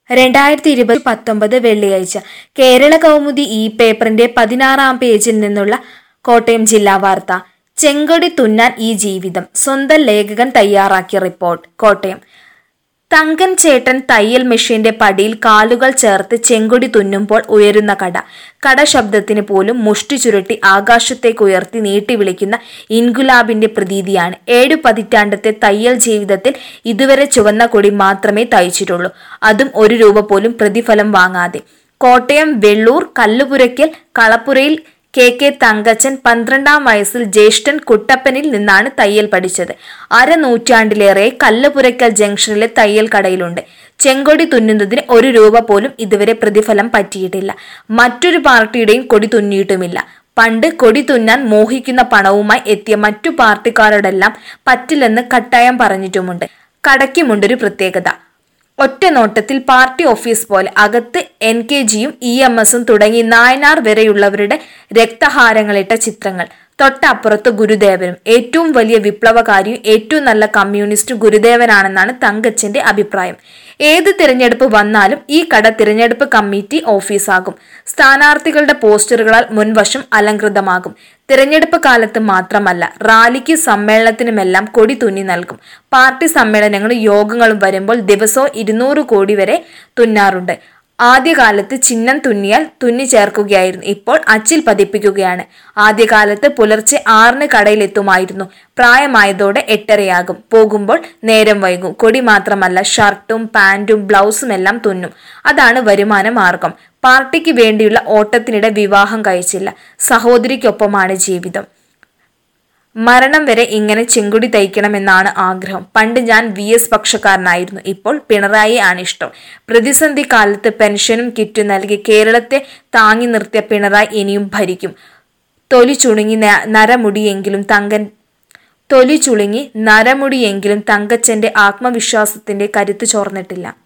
രണ്ടായിരത്തി ഇരുപത് പത്തൊമ്പത് വെള്ളിയാഴ്ച കേരള കൗമുദി ഈ പേപ്പറിന്റെ പതിനാറാം പേജിൽ നിന്നുള്ള കോട്ടയം ജില്ലാ വാർത്ത ചെങ്കൊടി തുന്നാൻ ഈ ജീവിതം സ്വന്തം ലേഖകൻ തയ്യാറാക്കിയ റിപ്പോർട്ട് കോട്ടയം തങ്കൻ ചേട്ടൻ തയ്യൽ മെഷീന്റെ പടിയിൽ കാലുകൾ ചേർത്ത് ചെങ്കൊടി തുന്നുമ്പോൾ ഉയരുന്ന കട കട ശബ്ദത്തിന് പോലും മുഷ്ടി ചുരുട്ടി ആകാശത്തേക്ക് ഉയർത്തി നീട്ടി വിളിക്കുന്ന ഇൻഗുലാബിന്റെ പ്രതീതിയാണ് ഏഴു പതിറ്റാണ്ടത്തെ തയ്യൽ ജീവിതത്തിൽ ഇതുവരെ ചുവന്ന കൊടി മാത്രമേ തയ്ച്ചിട്ടുള്ളൂ അതും ഒരു രൂപ പോലും പ്രതിഫലം വാങ്ങാതെ കോട്ടയം വെള്ളൂർ കല്ലുപുരയ്ക്കൽ കളപ്പുരയിൽ കെ കെ തങ്കച്ചൻ പന്ത്രണ്ടാം വയസ്സിൽ ജ്യേഷ്ഠൻ കുട്ടപ്പനിൽ നിന്നാണ് തയ്യൽ പഠിച്ചത് അരനൂറ്റാണ്ടിലേറെ കല്ലുപുരയ്ക്കൽ ജംഗ്ഷനിലെ തയ്യൽ കടയിലുണ്ട് ചെങ്കൊടി തുന്നുന്നതിന് ഒരു രൂപ പോലും ഇതുവരെ പ്രതിഫലം പറ്റിയിട്ടില്ല മറ്റൊരു പാർട്ടിയുടെയും കൊടി തുന്നിയിട്ടുമില്ല പണ്ട് കൊടി തുന്നാൻ മോഹിക്കുന്ന പണവുമായി എത്തിയ മറ്റു പാർട്ടിക്കാരോടെല്ലാം പറ്റില്ലെന്ന് കട്ടായം പറഞ്ഞിട്ടുമുണ്ട് കടയ്ക്കുമുണ്ടൊരു പ്രത്യേകത ഒറ്റ നോട്ടത്തിൽ പാർട്ടി ഓഫീസ് പോലെ അകത്ത് എൻ കെ ജിയും ഇ എം എസും തുടങ്ങി നായനാർ വരെയുള്ളവരുടെ രക്തഹാരങ്ങളിട്ട ചിത്രങ്ങൾ തൊട്ടപ്പുറത്ത് ഗുരുദേവനും ഏറ്റവും വലിയ വിപ്ലവകാരിയും ഏറ്റവും നല്ല കമ്മ്യൂണിസ്റ്റ് ഗുരുദേവനാണെന്നാണ് തങ്കച്ചന്റെ അഭിപ്രായം ഏത് തിരഞ്ഞെടുപ്പ് വന്നാലും ഈ കട തിരഞ്ഞെടുപ്പ് കമ്മിറ്റി ഓഫീസാകും സ്ഥാനാർത്ഥികളുടെ പോസ്റ്ററുകളാൽ മുൻവശം അലങ്കൃതമാകും തിരഞ്ഞെടുപ്പ് കാലത്ത് മാത്രമല്ല റാലിക്ക് സമ്മേളനത്തിനുമെല്ലാം കൊടി തുന്നി നൽകും പാർട്ടി സമ്മേളനങ്ങളും യോഗങ്ങളും വരുമ്പോൾ ദിവസവും ഇരുന്നൂറ് കോടി വരെ തുന്നാറുണ്ട് ആദ്യകാലത്ത് ചിഹ്നം തുന്നിയാൽ തുന്നി ചേർക്കുകയായിരുന്നു ഇപ്പോൾ അച്ചിൽ പതിപ്പിക്കുകയാണ് ആദ്യകാലത്ത് പുലർച്ചെ ആറിന് കടയിലെത്തുമായിരുന്നു പ്രായമായതോടെ എട്ടരയാകും പോകുമ്പോൾ നേരം വൈകും കൊടി മാത്രമല്ല ഷർട്ടും പാൻറ്റും ബ്ലൗസും എല്ലാം തുന്നും അതാണ് വരുമാന മാർഗം പാർട്ടിക്ക് വേണ്ടിയുള്ള ഓട്ടത്തിനിടെ വിവാഹം കഴിച്ചില്ല സഹോദരിക്കൊപ്പമാണ് ജീവിതം മരണം വരെ ഇങ്ങനെ ചെങ്കുടി തയ്ക്കണമെന്നാണ് ആഗ്രഹം പണ്ട് ഞാൻ വി എസ് പക്ഷക്കാരനായിരുന്നു ഇപ്പോൾ പിണറായി ആണ് ഇഷ്ടം പ്രതിസന്ധി കാലത്ത് പെൻഷനും കിറ്റും നൽകി കേരളത്തെ താങ്ങി നിർത്തിയ പിണറായി ഇനിയും ഭരിക്കും തൊലി ചുണുങ്ങി ന- നരമുടിയെങ്കിലും തങ്കൻ തൊലി ചുളുങ്ങി നരമുടിയെങ്കിലും തങ്കച്ചന്റെ ആത്മവിശ്വാസത്തിന്റെ കരുത്ത് ചോർന്നിട്ടില്ല